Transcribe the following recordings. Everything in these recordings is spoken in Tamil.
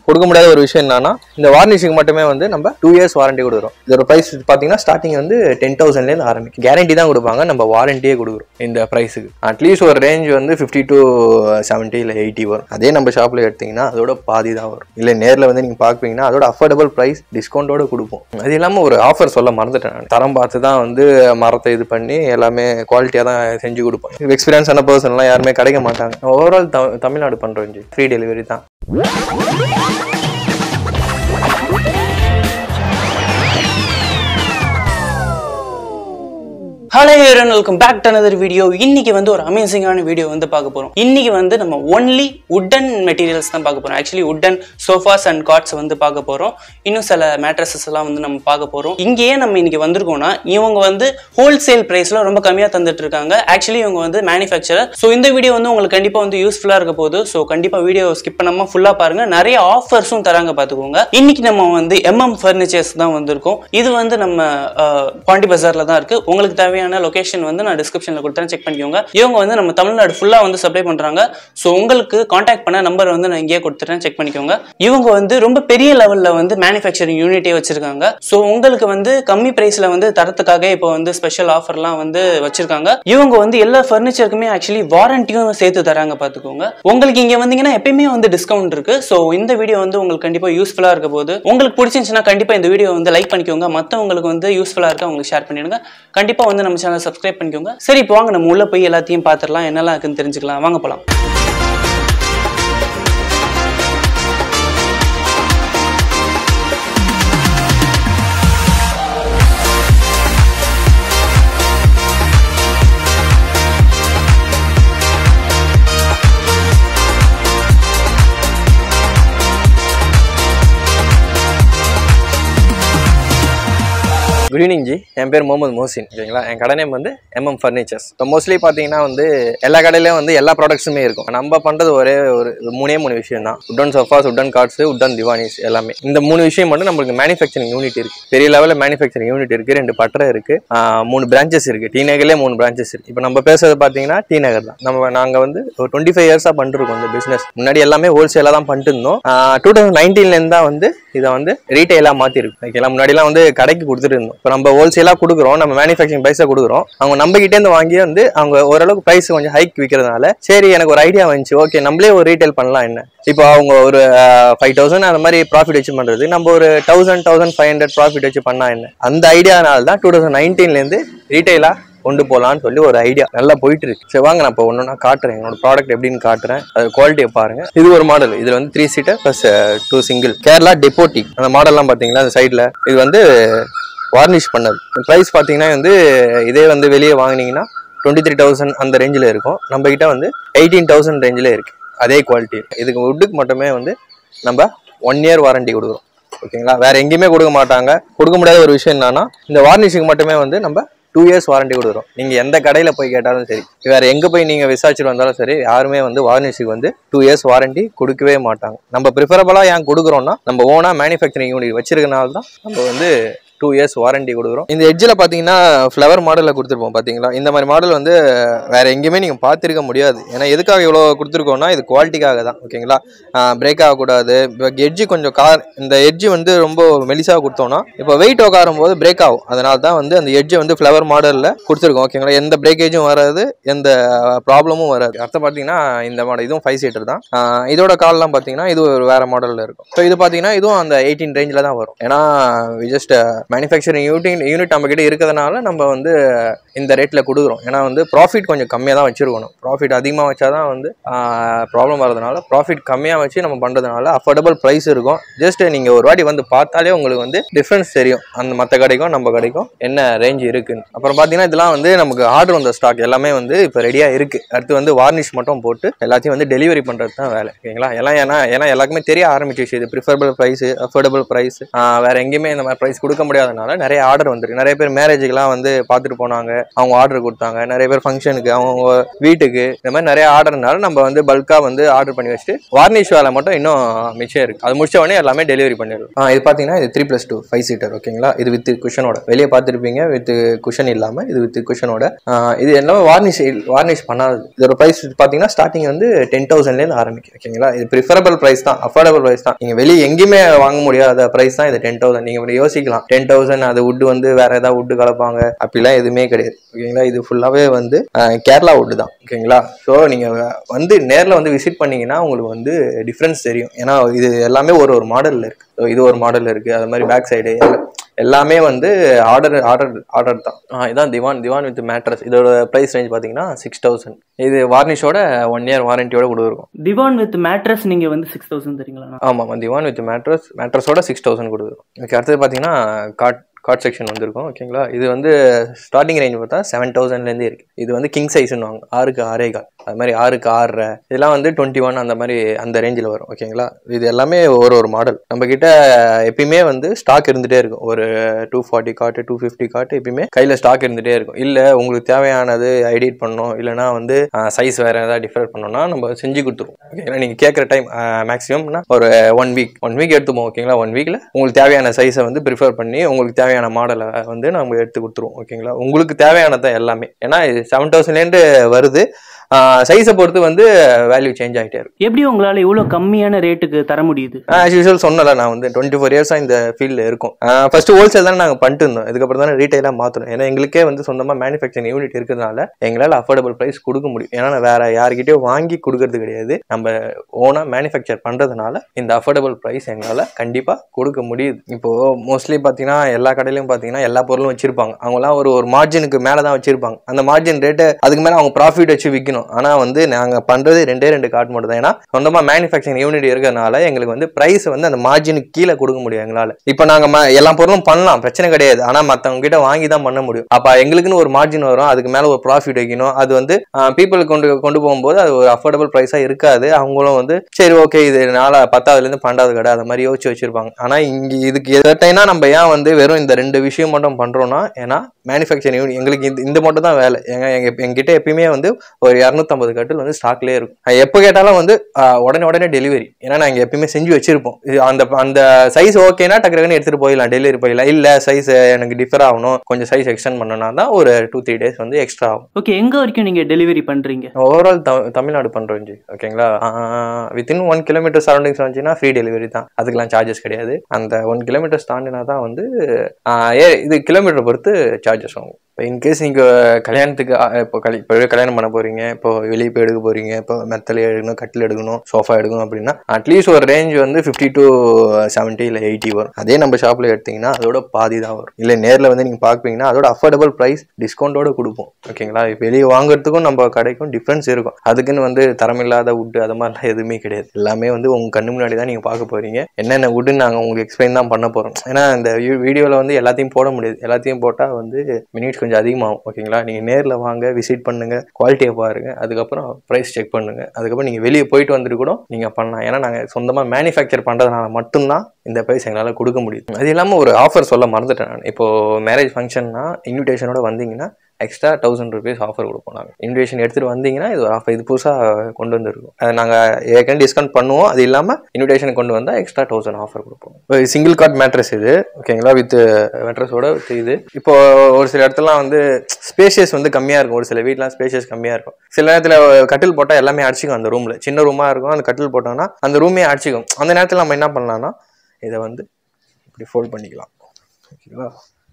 கொடுக்க முடியாத ஒரு விஷயம் என்னன்னா இந்த வார்னிஷுக்கு மட்டுமே வந்து நம்ம டூ இயர்ஸ் வாரண்டி கொடுக்குறோம் இதோட ப்ரைஸ் பார்த்தீங்கன்னா ஸ்டார்டிங் வந்து டென் தௌசண்ட்லேருந்து ஆரம்பிக்கும் கேரண்டி தான் கொடுப்பாங்க நம்ம வாரண்டியே கொடுக்குறோம் இந்த ப்ரைஸுக்கு அட்லீஸ்ட் ஒரு ரேஞ்ச் வந்து ஃபிஃப்டி டு செவன்ட்டி இல்லை எயிட்டி வரும் அதே நம்ம ஷாப்பில் எடுத்தீங்கன்னா அதோட பாதி தான் வரும் இல்லை நேரில் வந்து நீங்கள் பார்ப்பீங்கன்னா அதோட அஃபோர்டபுள் ப்ரைஸ் டிஸ்கவுண்டோட கொடுப்போம் அது இல்லாமல் ஒரு ஆஃபர் சொல்ல மறந்துட்டேன் நான். தரம் பார்த்து தான் வந்து மரத்தை இது பண்ணி எல்லாமே குவாலிட்டியாக தான் செஞ்சு கொடுப்போம் எக்ஸ்பீரியன்ஸ் ஆன பர்சன்லாம் யாருமே கிடைக்க மாட்டாங்க ஓவரால் தமிழ்நாடு பண்ணுறோம் ஃப்ரீ டெலிவரி தான் hello everyone welcome back to another video இன்னைக்கு வந்து ஒரு அமேசிங்கான வீடியோ வந்து பார்க்க போறோம் இன்னைக்கு வந்து நம்ம ஒன்லி உட்டன் மெட்டீரியல்ஸ் தான் பார்க்க போறோம் actually wooden sofas and cots வந்து பார்க்க போறோம் இன்னும் சில மேட்ரஸஸ் எல்லாம் வந்து நம்ம பார்க்க போறோம் இங்கேயே நம்ம இன்னைக்கு வந்திருக்கோம்னா இவங்க வந்து ஹோல்சேல் பிரைஸ்ல ரொம்ப கம்மியா தந்துட்டு இருக்காங்க ஆக்சுவலி இவங்க வந்து மேனுஃபேக்சரர் ஸோ இந்த வீடியோ வந்து உங்களுக்கு கண்டிப்பா வந்து யூஸ்ஃபுல்லா இருக்க போகுது ஸோ கண்டிப்பா வீடியோ ஸ்கிப் பண்ணாம ஃபுல்லா பாருங்க நிறைய ஆஃபர்ஸும் தராங்க பாத்துக்கோங்க இன்னைக்கு நம்ம வந்து எம்எம் ஃபர்னிச்சர்ஸ் தான் வந்திருக்கோம் இது வந்து நம்ம அஹ், பாண்டி பஜார்ல தான் இருக்கு உங்களுக்கு தேவையான லொகேஷன் வந்து நான் டிஸ்கிரிப்ஷன்ல கொடுத்தேன் செக் பண்ணிக்கோங்க இவங்க வந்து நம்ம தமிழ்நாடு ஃபுல்லா வந்து சப்ளை பண்றாங்க ஸோ உங்களுக்கு காண்டாக்ட் பண்ண நம்பர் வந்து நான் இங்கேயே கொடுத்துட்டேன் செக் பண்ணிக்கோங்க இவங்க வந்து ரொம்ப பெரிய லெவல்ல வந்து மேனுஃபேக்சரிங் யூனிட்டே வச்சிருக்காங்க ஸோ உங்களுக்கு வந்து கம்மி பிரைஸ்ல வந்து தரத்துக்காக இப்போ வந்து ஸ்பெஷல் ஆஃபர்லாம் வந்து வச்சிருக்காங்க இவங்க வந்து எல்லா ஃபர்னிச்சருக்குமே ஆக்சுவலி வாரண்டியும் சேர்த்து தராங்க பாத்துக்கோங்க உங்களுக்கு இங்க வந்தீங்கன்னா எப்பயுமே வந்து டிஸ்கவுண்ட் இருக்கு ஸோ இந்த வீடியோ வந்து உங்களுக்கு கண்டிப்பா யூஸ்ஃபுல்லா இருக்க போது உங்களுக்கு பிடிச்சிருந்துச்சுன்னா கண்டிப்பா இந்த வீடியோ வந்து லைக் பண்ணிக்கோங்க மத்தவங்களுக்கு வந்து யூஸ்ஃபுல்லா இருக்க உங்களுக்கு ஷேர் பண்ணிடுங்க கண்டிப்பா வந்து நம்ம சேனல் சப்ஸ்கிரைப் பண்ணிக்கோங்க சரி இப்போ வாங்க நம்ம உள்ள போய் எல்லாத்தையும் பார்த்துடலாம் என்னெல்லாம் இருக்குன்னு தெரிஞ்சுக்கலாம் வாங்க போலாம் குட் ஈவினிங் ஜி என் பேர் முகமது மோசின் ஓகேங்களா என் கடை நேம் வந்து எம்எம் ஃபர்னிச்சர்ஸ் இப்போ மோஸ்ட்லி பார்த்தீங்கன்னா வந்து எல்லா கடையிலையும் வந்து எல்லா ப்ராடக்ட்ஸுமே இருக்கும் நம்ம பண்ணுறது ஒரே ஒரு மூணே மூணு விஷயம் தான் wooden sofas wooden cots wooden divans எல்லாமே இந்த மூணு விஷயம் மட்டும் நம்மளுக்கு மேனுஃபேக்சரிங் யூனிட் இருக்கு பெரிய லெவலில் மேனுஃபேக்சரிங் யூனிட் இருக்கு ரெண்டு பட்டறை இருக்கு ஆஹ் மூணு பிரான்ச்சஸ் இருக்கு டி நகர்லேயே மூணு பிரான்ச்சஸ் இருக்கு இப்போ நம்ம பேசுறது பார்த்தீங்கன்னா டி நகர் தான் நம்ம நாங்கள் வந்து ஒரு டுவெண்ட்டி ஃபைவ் இயர்ஸாக பண்ணிருக்கோம் இந்த பிஸ்னஸ் முன்னாடி எல்லாமே ஹோல்சேலாக தான் பண்ணிட்டு இருந்தோம் டூ தௌசண்ட் நைன்டீன்லேருந்து தான் வந்து இதை வந்து ரீட்டைலாக மாற்றிருக்கு ஓகேங்களா முன்னாடிலாம் வந்து கடைக்கு கொடுத்துட்டு இருந்தோம் இப்போ நம்ம ஹோல்சேலாக கொடுக்குறோம் நம்ம மேனுஃபேக்சரிங் ப்ரைஸை கொடுக்குறோம் அவங்க நம்ம கிட்டேருந்து வாங்கி வந்து அவங்க ஓரளவுக்கு ப்ரைஸ் கொஞ்சம் ஹைக் விற்கிறதுனால சரி எனக்கு ஒரு ஐடியா வந்துச்சு ஓகே நம்மளே ஒரு ரீட்டைல் பண்ணலாம் என்ன இப்போ அவங்க ஒரு ஃபைவ் தௌசண்ட் அந்த மாதிரி ப்ராஃபிட் வச்சு பண்ணுறது நம்ம ஒரு thousand thousand five hundred profit வச்சு பண்ணா என்ன அந்த ஐடியானால தான் டூ தௌசண்ட் நைன்டீன்லேருந்து ரீட்டைலாக கொண்டு போகலான்னு சொல்லி ஒரு ஐடியா நல்லா போயிட்டு இருக்கு சரி வாங்க நான் இப்போ ஒன்று காட்டுறேன் என்னோட ப்ராடக்ட் எப்படின்னு காட்டுறேன் அது குவாலிட்டியை பாருங்க இது ஒரு மாடல் இதுல வந்து three seater plus two single Kerala டெப்போட்டி அந்த மாடல்லாம் பார்த்தீங்களா அந்த சைடில் இது வந்து வார்னிஷ் பண்ணது ப்ரைஸ் பார்த்தீங்கன்னா வந்து இதே வந்து வெளியே வாங்குனீங்கன்னா டுவெண்ட்டி த்ரீ தௌசண்ட் அந்த ரேஞ்சில் இருக்கும் நம்ம கிட்ட வந்து எயிட்டீன் தௌசண்ட் ரேஞ்சில் இருக்கு அதே குவாலிட்டி இதுக்கு வுட்டுக்கு மட்டுமே வந்து நம்ம ஒன் இயர் வாரண்டி கொடுக்குறோம் ஓகேங்களா வேற எங்கேயுமே கொடுக்க மாட்டாங்க கொடுக்க முடியாத ஒரு விஷயம் என்னன்னா இந்த வார்னிஷுக்கு மட்டுமே வந்து நம்ம டூ இயர்ஸ் வாரண்டி கொடுக்குறோம் நீங்கள் எந்த கடையில் போய் கேட்டாலும் சரி வேற எங்கே போய் நீங்கள் விசாரிச்சுட்டு வந்தாலும் சரி யாருமே வந்து வார்னிஷுக்கு வந்து டூ இயர்ஸ் வாரண்டி கொடுக்கவே மாட்டாங்க நம்ம ப்ரிஃபரபுளாக ஏன் கொடுக்குறோம்னா நம்ம ஓனாக மேனுஃபேக்சரிங் யூனிட் வச்சிருக்கனால தான் நம்ம வந்து டூ இயர்ஸ் வாரண்டி கொடுக்குறோம் இந்த எட்ஜில் பார்த்தீங்கன்னா ஃப்ளவர் மாடலில் கொடுத்துருப்போம் பார்த்தீங்களா இந்த மாதிரி மாடல் வந்து வேற எங்கேயுமே நீங்கள் பார்த்துருக்க முடியாது ஏன்னா எதுக்காக இவ்வளோ கொடுத்துருக்கோம்னா இது குவாலிட்டிக்காக தான் ஓகேங்களா பிரேக் ஆகக்கூடாது இப்போ எட்ஜி கொஞ்சம் கார் இந்த எட்ஜி வந்து ரொம்ப மெலிசாக கொடுத்தோம்னா இப்போ வெயிட் உட்காரும் போது பிரேக் ஆகும் அதனால தான் வந்து அந்த எட்ஜை வந்து ஃப்ளவர் மாடலில் கொடுத்துருக்கோம் ஓகேங்களா எந்த பிரேக்கேஜும் வராது எந்த ப்ராப்ளமும் வராது அடுத்து பார்த்தீங்கன்னா இந்த மாடல் இதுவும் ஃபைவ் சீட்டர் தான் ஆஹ் இதோட கால்லாம் பார்த்தீங்கன்னா இது ஒரு வேற மாடலில் இருக்கும் ஸோ இது பார்த்தீங்கன்னா இதுவும் அந்த எயிட்டீன் ரேஞ்சில் தான் வரும் ஏன்னா ஜஸ்ட் மேனுஃபேக்சரிங் யூனிட் யூனிட் நம்ம கிட்ட இருக்கிறதுனால நம்ம வந்து இந்த ரேட்டில் கொடுக்குறோம் ஏன்னா வந்து ப்ராஃபிட் கொஞ்சம் கம்மியாக தான் வச்சிருக்கணும் ப்ராஃபிட் அதிகமாக வச்சா தான் வந்து ப்ராப்ளம் வரதுனால ப்ராஃபிட் கம்மியாக வச்சு நம்ம பண்ணுறதுனால அஃபோர்டபுள் ப்ரைஸ் இருக்கும் ஜஸ்ட் நீங்கள் ஒரு வாட்டி வந்து பார்த்தாலே உங்களுக்கு வந்து டிஃப்ரென்ஸ் தெரியும் அந்த மற்ற கடைக்கும் நம்ம கடைக்கும் என்ன ரேஞ்ச் இருக்குன்னு அப்புறம் பார்த்தீங்கன்னா இதெல்லாம் வந்து நமக்கு ஆர்டர் வந்த ஸ்டாக் எல்லாமே வந்து இப்போ ரெடியாக இருக்குது அடுத்து வந்து வார்னிஷ் மட்டும் போட்டு எல்லாத்தையும் வந்து டெலிவரி பண்ணுறது தான் வேலை ஓகேங்களா எல்லாம் ஏன்னா ஏன்னா எல்லாருக்குமே தெரிய ஆரம்பிச்சிச்சு இது ப்ரிஃபரபிள் ப்ரைஸ் அஃபோர்டபுள் ப்ரைஸ் வேற எங்கேயுமே இந்த மாதிரி ப்ரைஸ் கொடுக்க முடியாது முடியாதனால நிறைய ஆர்டர் வந்துருக்கு நிறைய பேர் மேரேஜுக்கெல்லாம் வந்து பார்த்துட்டு போனாங்க அவங்க ஆர்டர் கொடுத்தாங்க நிறைய பேர் ஃபங்க்ஷனுக்கு அவங்க வீட்டுக்கு இந்த மாதிரி நிறைய ஆர்டர்னால நம்ம வந்து பல்காக வந்து ஆர்டர் பண்ணி வச்சுட்டு வார்னிஷ் வேலை மட்டும் இன்னும் மிச்சம் இருக்கு அது முடிச்ச உடனே எல்லாமே டெலிவரி பண்ணிடுவோம் ஆ, இது பார்த்தீங்கன்னா இது three plus two five seater ஓகேங்களா இது வித் குஷனோட வெளியே பார்த்துருப்பீங்க வித் குஷன் இல்லாமல் இது வித் குஷனோட இது எல்லாமே வார்னிஷ் வார்னிஷ் பண்ணாதது இதோட ப்ரைஸ் பார்த்தீங்கன்னா ஸ்டார்டிங் வந்து டென் தௌசண்ட்லேருந்து ஆரம்பிக்கும் ஓகேங்களா இது ப்ரிஃபரபிள் ப்ரைஸ் தான் அஃபோர்டபுள் ப்ரைஸ் தான் நீங்கள் வெளியே எங்கேயுமே வாங்க முடியாத ப்ரைஸ் தான் இது டென் தௌசண்ட் நீங்கள் இப்படி யோசிக்கலாம் டென் தௌசண்ட் அது வுட் வந்து வேற ஏதாவது வுட்டு கலப்பாங்க அப்படிலாம் எதுவுமே கிடையாது ஓகேங்களா இது ஃபுல்லாகவே வந்து அஹ், கேரளா வுட்டு தான் ஓகேங்களா ஸோ நீங்கள் வந்து நேரில் வந்து விசிட் பண்ணீங்கன்னா உங்களுக்கு வந்து டிஃப்ரென்ஸ் தெரியும் ஏன்னா இது எல்லாமே ஒரு ஒரு மாடலில் இருக்குது ஸோ இது ஒரு மாடல் இருக்குது அது மாதிரி பேக் சைடு எல்லாமே வந்து ஆர்டர் ஆர்டர் ஆர்டர் தான் ஆ, இதான் திவான் திவான் வித் மேட்ரஸ் இதோட ப்ரைஸ் ரேஞ்ச் பார்த்தீங்கன்னா சிக்ஸ் தௌசண்ட் இது வார்னிஷோட ஒன் இயர் வாரண்டியோட கொடுக்குறோம் திவான் வித் மேட்ரஸ் நீங்க வந்து சிக்ஸ் தௌசண்ட் தரீங்களா ஆமாம் திவான் வித் மேட்ரஸ் மேட்ரஸோட சிக்ஸ் தௌசண்ட் கொடுக்குறோம் ஓகே அடுத்தது பார்த்தீங்கன்னா காட் காட் செக்ஷன் வந்திருக்கும் ஓகேங்களா இது வந்து ஸ்டார்டிங் ரேஞ்ச் பார்த்தா செவன் தௌசண்ட்லேருந்தே இருக்குது இது வந்து கிங் சைஸ்னுவாங்க ஆறுக்கு ஆறே கால் அது மாதிரி ஆறுக்கு ஆறரை இதெல்லாம் வந்து டுவெண்ட்டி ஒன் அந்த மாதிரி அந்த ரேஞ்சில் வரும் ஓகேங்களா இது எல்லாமே ஒரு ஒரு மாடல் நம்ம கிட்ட எப்பயுமே வந்து ஸ்டாக் இருந்துகிட்டே இருக்கும் ஒரு two forty cot two fifty cot எப்பயுமே கையில் ஸ்டாக் இருந்துகிட்டே இருக்கும் இல்லை உங்களுக்கு தேவையானது எடிட் பண்ணணும் இல்லைனா வந்து சைஸ் வேறு ஏதாவது டிஃபர் பண்ணணும்னா நம்ம செஞ்சு கொடுத்துருவோம் ஓகேங்களா நீங்கள் கேட்குற டைம் மேக்ஸிமம்னா ஒரு ஒன் வீக் ஒன் வீக் எடுத்துப்போம் ஓகேங்களா ஒன் வீக்கில் உங்களுக்கு தேவையான சைஸை வந்து ப்ரிஃபர் பண்ணி உங்களுக்கு தேவையான மாடலை வந்து நம்ம எடுத்து கொடுத்துருவோம் ஓகேங்களா உங்களுக்கு தேவையானது தான் எல்லாமே ஏன்னா இது செவன் தௌசண்ட்லேருந்து வருது சைஸை பொறுத்து வந்து வேல்யூ சேஞ்ச் ஆகிட்டே இருக்கும் எப்படி உங்களால இவ்வளவு கம்மியான ரேட்டுக்கு தர முடியுது ஆஸ் யூஸ்வல் சொன்னல நான் வந்து டுவெண்ட்டி ஃபோர் இயர்ஸாக இந்த ஃபீல்டில் இருக்கும் ஃபர்ஸ்ட் ஹோல்சேல் தான் நாங்கள் பண்ணிட்டு இருந்தோம் இதுக்கப்புறம் தான் ரீட்டைலாக மாற்றணும் ஏன்னா எங்களுக்கே வந்து சொந்தமாக மேனுஃபேக்சரிங் யூனிட் இருக்கிறதுனால எங்களால் அஃபோர்டபுள் ப்ரைஸ் கொடுக்க முடியும் ஏன்னா நான் வேற யார்கிட்டயும் வாங்கி கொடுக்கறது கிடையாது நம்ம ஓனாக மேனுஃபேக்சர் பண்ணுறதுனால இந்த அஃபோர்டபுள் ப்ரைஸ் எங்களால் கண்டிப்பாக கொடுக்க முடியுது இப்போ மோஸ்ட்லி பார்த்தீங்கன்னா எல்லா கடையிலையும் பார்த்தீங்கன்னா எல்லா பொருளும் வச்சிருப்பாங்க அவங்கலாம் ஒரு ஒரு மார்ஜினுக்கு மேலே தான் வச்சிருப்பாங்க அந்த மார்ஜின் ரேட்டு அதுக்கு மேலே அவங்க ப்ராஃபிட் வச்சு விற்கணும் ஆனால் வந்து நாங்கள் பண்ணுறது ரெண்டே ரெண்டு கார்டு மட்டும் தான் ஏன்னா சொந்தமாக மேனுஃபேக்சரிங் யூனிட் இருக்கிறதுனால எங்களுக்கு வந்து ப்ரைஸ் வந்து அந்த மார்ஜினுக்கு கீழே கொடுக்க முடியும் எங்களால் இப்போ நாங்கள் எல்லா பொருளும் பண்ணலாம் பிரச்சனை கிடையாது ஆனால் மற்றவங்க கிட்ட வாங்கி தான் பண்ண முடியும் அப்போ எங்களுக்குன்னு ஒரு மார்ஜின் வரும் அதுக்கு மேலே ஒரு ப்ராஃபிட் வைக்கணும் அது வந்து பீப்புள் கொண்டு கொண்டு போகும்போது அது ஒரு அஃபோர்டபுள் ப்ரைஸாக இருக்காது அவங்களும் வந்து சரி ஓகே இது நாலா பத்தாவதுலேருந்து பன்னெண்டாவது கடை அது மாதிரி யோசிச்சு வச்சிருப்பாங்க ஆனால் இங்கே இதுக்கு எதட்டைனா நம்ம ஏன் வந்து வெறும் இந்த ரெண்டு விஷயம் மட்டும் பண்ணுறோம்னா ஏன்னா மேனுஃபேக்சரிங் யூனிட் எங்களுக்கு இந்த இந்த மட்டும் தான் வேலை எங்க எங்க எங்கிட்ட எப்பயுமே வந்து ஒரு இரநூத்தம்பது கட்டில் வந்து ஸ்டாக்லேயே இருக்கும் அது எப்போ கேட்டாலும் வந்து ஆஹ், உடனே உடனே டெலிவரி ஏன்னா நாங்கள் எப்பயுமே செஞ்சு வச்சிருப்போம் இது அந்த அந்த சைஸ் ஓகேனா டக்கு டக்குன்னு எடுத்துகிட்டு போயிடலாம் டெலிவரி போயிடலாம் இல்லை சைஸ் எனக்கு டிஃபர் ஆகணும் கொஞ்சம் சைஸ் எக்ஸ்டெண்ட் பண்ணனா தான் ஒரு டூ த்ரீ டேஸ் வந்து எக்ஸ்ட்ரா ஆகும் ஓகே எங்க வரைக்கும் நீங்க டெலிவரி பண்றீங்க ஓவரால் தமிழ்நாடு பண்ணுறோம் ஜி ஓகேங்களா வித்தின் ஒன் கிலோமீட்டர் சரௌண்டிங்ஸ் வந்துச்சுன்னா ஃப்ரீ டெலிவரி தான் அதுக்கெல்லாம் சார்ஜஸ் கிடையாது அந்த ஒன் கிலோமீட்டர்ஸ் தாண்டினா தான் வந்து ஆஹ், ஏ இது கிலோமீட்டர் பொறுத்து சார்ஜஸ் ஆகும் இப்போ இன்கேஸ் நீங்கள் கல்யாணத்துக்கு ஆ, இப்போ கல் இப்போ கல்யாணம் பண்ண போகிறீங்க இப்போ வெளியே போய் எடுக்க போகிறீங்க இப்போ மெத்தலை எடுக்கணும் கட்டில் எடுக்கணும் சோஃபா எடுக்கணும் அப்படின்னா அட்லீஸ்ட் ஒரு ரேஞ்ச் வந்து ஃபிஃப்டி டு செவன்ட்டி இல்லை எயிட்டி வரும் அதே நம்ம ஷாப்பில் எடுத்தீங்கன்னா அதோட பாதி தான் வரும் இல்லை நேரில் வந்து நீங்கள் பார்ப்பீங்கன்னா அதோட அஃபோர்டபுள் ப்ரைஸ் டிஸ்கவுண்டோட கொடுப்போம் ஓகேங்களா இப்போ வெளியே வாங்குறதுக்கும் நம்ம கடைக்கும் டிஃப்ரென்ஸ் இருக்கும் அதுக்குன்னு வந்து தரமில்லாத வுட்டு அது மாதிரிலாம் எதுவுமே கிடையாது எல்லாமே வந்து உங்கள் கண்ணு முன்னாடி தான் நீங்கள் பார்க்க போகிறீங்க என்னென்ன வுட்டுன்னு நாங்கள் உங்களுக்கு எக்ஸ்பிளைன் தான் பண்ண போகிறோம் ஏன்னா இந்த வீடியோவில் வந்து எல்லாத்தையும் போட முடியாது எல்லாத்தையும் போட்டால் வந்து மினிட்ஸ் கொஞ்சம் அதிகமாகும் ஓகேங்களா நீங்கள் நேரில் வாங்க விசிட் பண்ணுங்க குவாலிட்டியை பாருங்க அதுக்கப்புறம் ப்ரைஸ் செக் பண்ணுங்க அதுக்கப்புறம் நீங்கள் வெளியே போயிட்டு வந்துட்டு கூட நீங்கள் பண்ணலாம் ஏன்னா நாங்கள் சொந்தமாக மேனுஃபேக்சர் பண்ணுறதுனால மட்டும்தான் இந்த ப்ரைஸ் எங்களால் கொடுக்க முடியும் அது இல்லாமல் ஒரு ஆஃபர் சொல்ல மறந்துட்டேன் நான் இப்போ மேரேஜ் ஃபங்க்ஷன்னா இன்விடேஷனோட வந்தீங்கன்னா எக்ஸ்ட்ரா தௌசண்ட் ருபீஸ் ஆஃபர் கொடுப்போம் நாங்கள் இன்விடேஷன் எடுத்துகிட்டு வந்தீங்கன்னா இது ஒரு ஆஃபர் இது புதுசாக கொண்டு வந்திருக்கோம் அதை நாங்கள் ஏற்கனவே டிஸ்கவுண்ட் பண்ணுவோம் அது இல்லாமல் இன்விடேஷன் கொண்டு வந்தால் எக்ஸ்ட்ரா தௌசண்ட் ஆஃபர் கொடுப்போம் சிங்கிள் கார்ட் மேட்ரஸ் இது ஓகேங்களா வித் மேட்ரஸோட வித் இது இப்போ ஒரு சில இடத்துலலாம் வந்து ஸ்பேஷியஸ் வந்து கம்மியாக இருக்கும் ஒரு சில வீட்லாம் ஸ்பேஷியஸ் கம்மியாக இருக்கும் சில நேரத்தில் கட்டில் போட்டால் எல்லாமே அடிச்சிக்கும் அந்த ரூமில் சின்ன ரூமாக இருக்கும் அந்த கட்டில் போட்டோம்னா அந்த ரூமே அடிச்சிக்கும் அந்த நேரத்தில் நம்ம என்ன பண்ணலாம்னா இதை வந்து இப்படி ஃபோல்ட் பண்ணிக்கலாம் ஓகேங்களா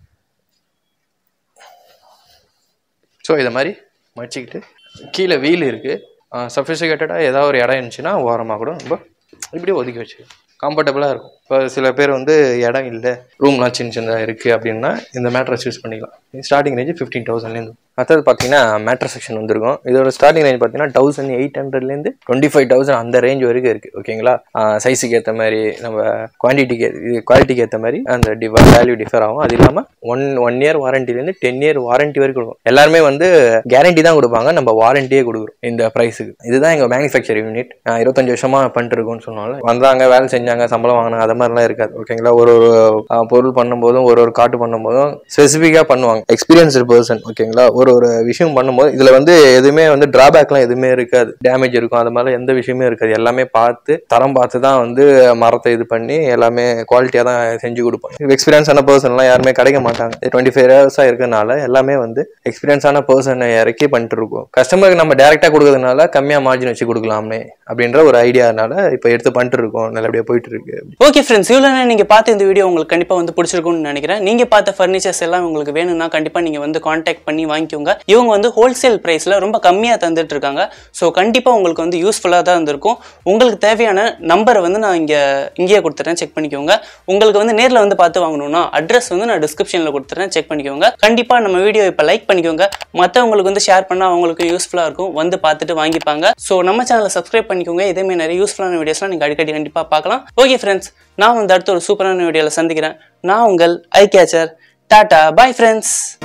ஸோ இதை மாதிரி மடிச்சிக்கிட்டு கீழே வீல் இருக்குது சஃபிசிகேட்டடாக ஏதாவது ஒரு இடம் இருந்துச்சுன்னா ஓரமாக கூட நம்ம இப்படி ஒதுக்கி வச்சு கம்ஃபர்டபுளாக இருக்கும் இப்போ சில பேர் வந்து இடம் இல்லை ரூம்லாம் சின்ன சின்னதாக இருக்குது அப்படின்னா இந்த மேட்ரஸ் யூஸ் பண்ணிக்கலாம் ஸ்டார்டிங் ரேஞ்சு ஃபிஃப்டீன் தௌசண்ட்லேருந்து அடுத்தது பார்த்தீங்கன்னா மேட்ரஸ் செக்ஷன் வந்திருக்கும் இதோட ஸ்டார்டிங் ரேஞ்ச் பார்த்தீங்கன்னா தௌசண்ட் எயிட் ஹண்ட்ரட்லேருந்து டுவெண்ட்டி ஃபைவ் தௌசண்ட் அந்த ரேஞ்ச் வரைக்கும் இருக்குது ஓகேங்களா சைஸுக்கு ஏற்ற மாதிரி நம்ம குவான்டிட்டிக்கு குவாலிட்டிக்கு ஏற்ற மாதிரி அந்த டிஃபர் வேல்யூ டிஃபர் ஆகும் அது இல்லாமல் ஒன் ஒன் இயர் வாரண்டிலேருந்து டென் இயர் வாரண்டி வரைக்கும் கொடுக்கும் எல்லாருமே வந்து கேரண்டி தான் கொடுப்பாங்க நம்ம வாரண்டியே கொடுக்குறோம் இந்த ப்ரைஸுக்கு இதுதான் எங்கள் மேனுஃபேக்சர் யூனிட் இருபத்தஞ்சு வருஷமாக பண்ணிட்டு இருக்கோம்னு சொன்னால வந்தாங்க வேலை செஞ்சாங்க சம்பளம் வாங்கினாங்க அதை மாதிரிலாம் இருக்காது ஓகேங்களா ஒரு ஒரு ஆஹ், பொருள் பண்ணும்போதும் ஒரு ஒரு காட்டு பண்ணும்போதும் ஸ்பெசிஃபிக்காக பண்ணுவாங்க எக்ஸ்பீரியன்ஸ்டு பர்சன் ஓகேங்களா ஒரு ஒரு விஷயம் பண்ணும்போது இதில் வந்து எதுவுமே வந்து டிராபேக்லாம் எதுவுமே இருக்காது டேமேஜ் இருக்கும் அது மாதிரி எந்த விஷயமே இருக்காது எல்லாமே பார்த்து தரம் பார்த்து தான் வந்து மரத்தை இது பண்ணி எல்லாமே குவாலிட்டியாக தான் செஞ்சு கொடுப்பாங்க எக்ஸ்பீரியன்ஸான பர்சன்லாம் யாருமே கிடைக்க மாட்டாங்க டுவெண்ட்டி ஃபைவ் இயர்ஸாக இருக்கனால எல்லாமே வந்து எக்ஸ்பீரியன்ஸான பர்சனை இறக்கி பண்ணிட்டு இருக்கோம் கஸ்டமருக்கு நம்ம டேரெக்டாக கொடுக்கறதுனால கம்மியாக மார்ஜின் வச்சு கொடுக்கலாமே அப்படின்ற ஒரு ஐடியானால இப்போ எடுத்து பண்ணிட்டு இருக்கோம் நல்லபடியாக போயிட்டு இருக்கு ஓகே ஃப்ரெண்ட்ஸ் இவ்வளோ நேரம் நீங்கள் பார்த்த இந்த வீடியோ உங்களுக்கு கண்டிப்பாக வந்து பிடிச்சிருக்கும்னு நினைக்கிறேன் நீங்கள் பார்த்த ஃபர்னிச்சர்ஸ் எல்லாம் உங்களுக்கு வேணும்னா கண்டிப்பாக நீங்கள் வந்து காண்டாக்ட் பண்ணி வாங்கிக்கோங்க இவங்க வந்து ஹோல்சேல் ப்ரைஸில் ரொம்ப கம்மியாக தந்துட்டு இருக்காங்க ஸோ கண்டிப்பாக உங்களுக்கு வந்து யூஸ்ஃபுல்லாக தான் இருந்திருக்கும் உங்களுக்கு தேவையான நம்பரை வந்து நான் இங்கே இங்கேயே கொடுத்துறேன் செக் பண்ணிக்கோங்க உங்களுக்கு வந்து நேரில் வந்து பார்த்து வாங்கணும்னா அட்ரஸ் வந்து நான் டிஸ்கிரிப்ஷனில் கொடுத்துறேன் செக் பண்ணிக்கோங்க கண்டிப்பாக நம்ம வீடியோ இப்போ லைக் பண்ணிக்கோங்க மற்றவங்களுக்கு வந்து ஷேர் பண்ணால் அவங்களுக்கு யூஸ்ஃபுல்லாக இருக்கும் வந்து பார்த்துட்டு வாங்கிப்பாங்க ஸோ நம்ம சேனலை சப்ஸ்கிரைப் பண்ணிக்கோங்க இதேமாதிரி நிறைய யூஸ்ஃபுல்லான வீடியோஸ்லாம் நீங்கள் அடிக்கடி கண்டிப்பாக பார்க்கலாம் ஓகே ஃப்ரெண்ட்ஸ் நான் வந்து அடுத்த ஒரு சூப்பரான வீடியோவில் சந்திக்கிறேன் நான் உங்கள் eye catcher tata bye friends